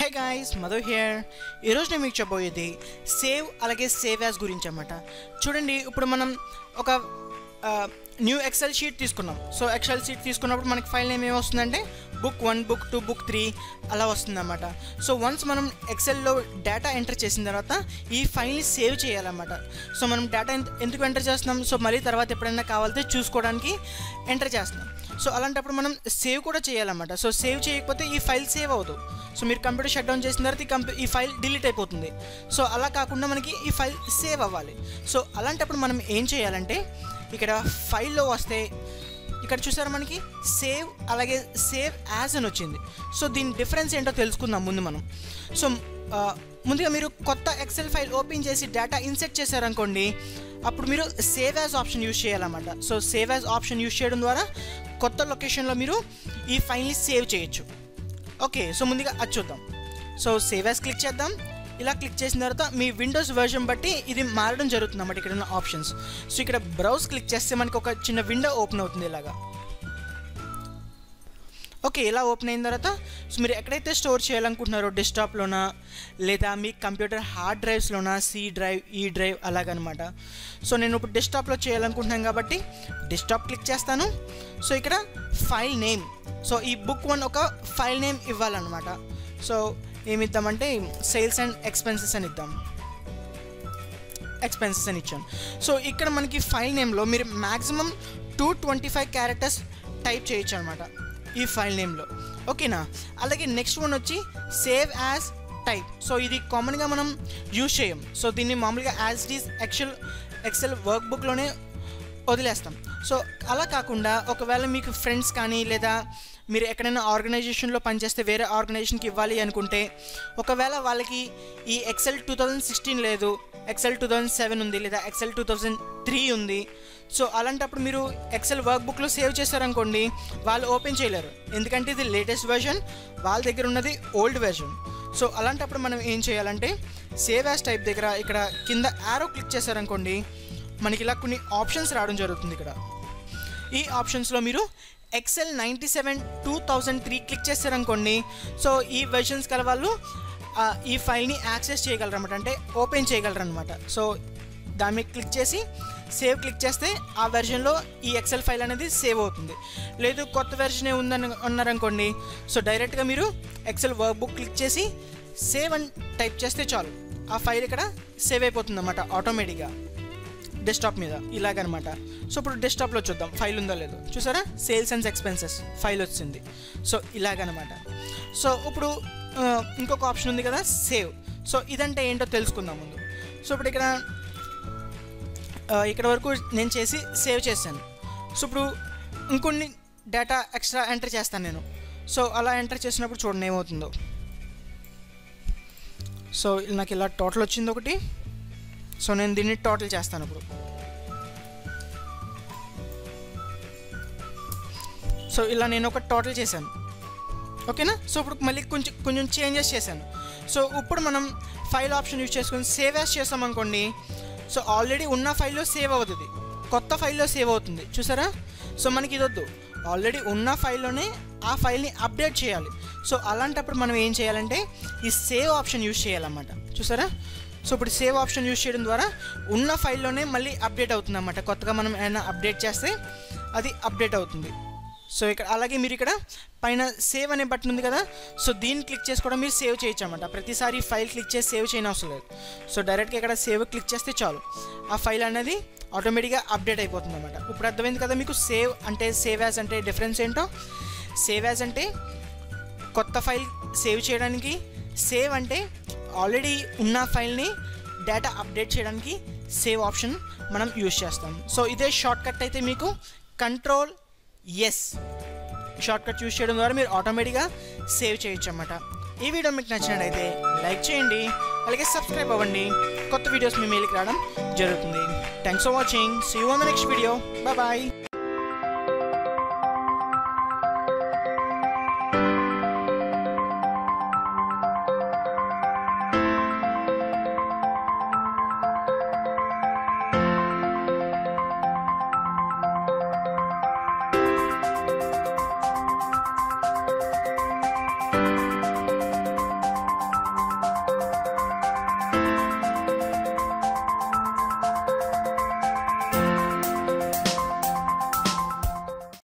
hey guys Madhu here ఈరోజు నేను మీకు చెప్పబోయేది సేవ్ అలాగే సేవ్ యాజ్ గురించి అన్నమాట చూడండి ఇప్పుడు మనం ఒక న్యూ ఎక్సెల్ షీట్ తీసుకున్నాం సో ఎక్సెల్ షీట్ తీసుకున్నప్పుడు మనకి ఫైల్ నేమ్ ఏమి వస్తుందంటే book one book two book three అలా వస్తుందన్నమాట సో వన్స్ మనం ఎక్సెల్లో డేటా ఎంటర్ చేసిన తర్వాత ఈ ఫైల్ని సేవ్ చేయాలన్నమాట సో మనం డేటా ఎందుకు ఎంటర్ చేస్తున్నాం సో మళ్ళీ తర్వాత ఎప్పుడైనా కావాలితే చూసుకోవడానికి ఎంటర్ చేస్తున్నాం సో అలాంటప్పుడు మనం సేవ్ కూడా చేయాలన్నమాట సో సేవ్ చేయకపోతే ఈ ఫైల్ సేవ్ అవ్వదు సో మీరు కంప్యూటర్ షట్ డౌన్ చేసిన తర్వాత ఈ కంప్యూ ఈ ఫైల్ డిలీట్ అయిపోతుంది సో అలా కాకుండా మనకి ఈ ఫైల్ సేవ్ అవ్వాలి సో అలాంటప్పుడు మనం ఏం చేయాలంటే ఇక్కడ ఫైల్లో వస్తే ఇక్కడ చూసారా మనకి సేవ్ అలాగే సేవ్ యాజ్ అని వచ్చింది సో దీని డిఫరెన్స్ ఏంటో తెలుసుకుందాం ముందు మనం సో ఆ, ముందుగా మీరు కొత్త ఎక్సెల్ ఫైల్ ఓపెన్ చేసి డేటా ఇన్సెట్ చేశారనుకోండి అప్పుడు మీరు సేవ్ యాజ్ ఆప్షన్ యూజ్ చేయాలన్నమాట so save as option use చేయడం ద్వారా కొత్త లొకేషన్లో మీరు ఈ ఫైల్ని సేవ్ చేయొచ్చు ఓకే సో ముందుగా అది చూద్దాం సో సేవ్ యాజ్ క్లిక్ చేద్దాం ఇలా క్లిక్ చేసిన తర్వాత మీ విండోస్ వెర్షన్ బట్టి ఇది మారడం జరుగుతుంది అన్నమాట ఇక్కడ ఉన్న ఆప్షన్స్ సో ఇక్కడ బ్రౌజ్ క్లిక్ చేస్తే మనకి ఒక చిన్న విండో ఓపెన్ అవుతుంది ఇలాగా ఓకే ఇలా ఓపెన్ అయిన తర్వాత సో మీరు ఎక్కడైతే స్టోర్ చేయాలనుకుంటున్నారో డెస్క్టాప్లోనా లేదా మీ కంప్యూటర్ హార్డ్ డ్రైవ్స్లోనా సి డ్రైవ్ ఈ డ్రైవ్ అలాగనమాట సో నేను ఇప్పుడు డెస్క్టాప్లో చేయాలనుకుంటున్నాను కాబట్టి డెస్క్టాప్ క్లిక్ చేస్తాను సో ఇక్కడ ఫైల్ నేమ్ సో ఈ బుక్ వన్ ఒక ఫైల్ నేమ్ ఇవ్వాలన్నమాట సో ఏమి ఇద్దామంటే సేల్స్ అండ్ ఎక్స్పెన్సెస్ అని ఇద్దాం ఎక్స్పెన్సెస్ అని ఇచ్చాను సో ఇక్కడ మనకి ఫైల్ నేమ్లో మీరు maximum two twenty five characters type చేయొచ్చు అనమాట ఈ ఫైల్ నేమ్లో ఓకేనా అలాగే నెక్స్ట్ వన్ వచ్చి సేవ్ యాజ్ టైప్ సో ఇది కామన్గా మనం యూజ్ చేయం సో దీన్ని మామూలుగా as it is Excel Excel work బుక్లోనే వదిలేస్తాం సో అలా కాకుండా ఒకవేళ మీకు ఫ్రెండ్స్ కానీ లేదా మీరు ఎక్కడైనా ఆర్గనైజేషన్లో పనిచేస్తే వేరే ఆర్గనైజేషన్కి ఇవ్వాలి అనుకుంటే ఒకవేళ వాళ్ళకి ఈ ఎక్సెల్ టూ థౌజండ్ సిక్స్టీన్ లేదు ఎక్సెల్ టూ థౌజండ్ సెవెన్ ఉంది లేదా ఎక్సెల్ టూ థౌజండ్ త్రీ ఉంది సో అలాంటప్పుడు మీరు ఎక్సెల్ వర్క్ బుక్లో సేవ్ చేశారనుకోండి వాళ్ళు ఓపెన్ చేయలేరు ఎందుకంటే ఇది లేటెస్ట్ వెర్షన్ వాళ్ళ దగ్గర ఉన్నది ఓల్డ్ వెర్షన్ సో అలాంటప్పుడు మనం ఏం చేయాలంటే సేవ్ యాజ్ టైప్ దగ్గర ఇక్కడ కింద యారో క్లిక్ చేశారనుకోండి మనకి ఇలా కొన్ని ఆప్షన్స్ రావడం జరుగుతుంది ఇక్కడ ఈ ఆప్షన్స్లో మీరు Excel ninety seven two thousand three click చేశారనుకోండి సో ఈ వెర్షన్స్ కల వాళ్ళు ఆ, ఈ ఫైల్ని యాక్సెస్ చేయగలరు అనమాట అంటే ఓపెన్ చేయగలరు అనమాట సో దాని మీద క్లిక్ చేసి సేవ్ క్లిక్ చేస్తే ఆ వెర్షన్లో ఈ ఎక్సెల్ ఫైల్ అనేది సేవ్ అవుతుంది లేదు కొత్త వెర్షనే ఉందని అన్నారనుకోండి సో డైరెక్ట్గా మీరు ఎక్సెల్ వర్క్ బుక్ క్లిక్ చేసి సేవ్ అని టైప్ చేస్తే చాలు ఆ ఫైల్ ఇక్కడ సేవ్ అయిపోతుంది అనమాట ఆటోమేటిక్గా డెస్క్టాప్ మీద ఇలాగనమాట సో ఇప్పుడు డెస్క్టాప్లో చూద్దాం ఫైల్ ఉందో లేదో చూసారా సేల్స్ అండ్ ఎక్స్పెన్సెస్ ఫైల్ వచ్చింది సో ఇలాగనమాట సో ఇప్పుడు ఆ, ఇంకొక ఆప్షన్ ఉంది కదా సేవ్ సో ఇదంటే ఏంటో తెలుసుకుందాం ముందు సో ఇప్పుడు ఇక్కడ ఆ, ఇక్కడ వరకు నేను చేసి సేవ్ చేశాను సో ఇప్పుడు ఇంకొన్ని డేటా ఎక్స్ట్రా ఎంటర్ చేస్తాను నేను సో అలా ఎంటర్ చేసినప్పుడు చూడండి ఏమవుతుందో సో నాకు ఇలా టోటల్ వచ్చింది ఒకటి సో నేను దీన్ని టోటల్ చేస్తాను ఇప్పుడు సో ఇలా నేను ఒక టోటల్ చేశాను ఓకేనా సో ఇప్పుడు మళ్ళీ కొంచెం కొంచెం చేంజెస్ చేశాను సో ఇప్పుడు మనం ఫైల్ ఆప్షన్ యూజ్ చేసుకొని సేవ్ యాజ్ చేసామనుకోండి సో ఆల్రెడీ ఉన్న ఫైల్లో సేవ్ అవుతుంది కొత్త ఫైల్లో సేవ్ అవుతుంది చూసారా సో మనకి ఇది వద్దు ఆల్రెడీ ఉన్న ఫైల్లోనే ఆ ఫైల్ని అప్డేట్ చేయాలి సో అలాంటప్పుడు మనం ఏం చేయాలంటే ఈ సేవ్ ఆప్షన్ యూజ్ చేయాలన్నమాట చూసారా సో ఇప్పుడు సేవ్ ఆప్షన్ యూజ్ చేయడం ద్వారా ఉన్న ఫైల్లోనే మళ్ళీ అప్డేట్ అవుతుంది అన్నమాట కొత్తగా మనం ఏమైనా అప్డేట్ చేస్తే అది అప్డేట్ అవుతుంది సో ఇక్కడ అలాగే మీరు ఇక్కడ పైన సేవ్ అనే బటన్ ఉంది కదా సో దీన్ని క్లిక్ చేసి కూడా మీరు సేవ్ చేయొచ్చు అనమాట ప్రతిసారి ఫైల్ క్లిక్ చేసి సేవ్ చేయని అవసరం లేదు సో డైరెక్ట్గా ఇక్కడ సేవ్ క్లిక్ చేస్తే చాలు ఆ ఫైల్ అనేది ఆటోమేటిక్గా అప్డేట్ అయిపోతుంది అనమాట ఇప్పుడు అర్థమైంది కదా మీకు సేవ్ అంటే సేవ్ యాజ్ అంటే డిఫరెన్స్ ఏంటో సేవ్ యాజ్ అంటే కొత్త ఫైల్ సేవ్ చేయడానికి సేవ్ అంటే ఆల్రెడీ ఉన్న ఫైల్ని డేటా అప్డేట్ చేయడానికి సేవ్ ఆప్షన్ మనం యూజ్ చేస్తాం సో ఇదే షార్ట్ కట్ అయితే మీకు control S shortcut use చేయడం ద్వారా మీరు ఆటోమేటిక్గా సేవ్ చేయొచ్చు అన్నమాట ఈ వీడియో మీకు నచ్చినట్టయితే లైక్ చేయండి అలాగే సబ్స్క్రైబ్ అవ్వండి కొత్త వీడియోస్ మీ మెయిల్కి రావడం జరుగుతుంది thanks for watching see you on the next video bye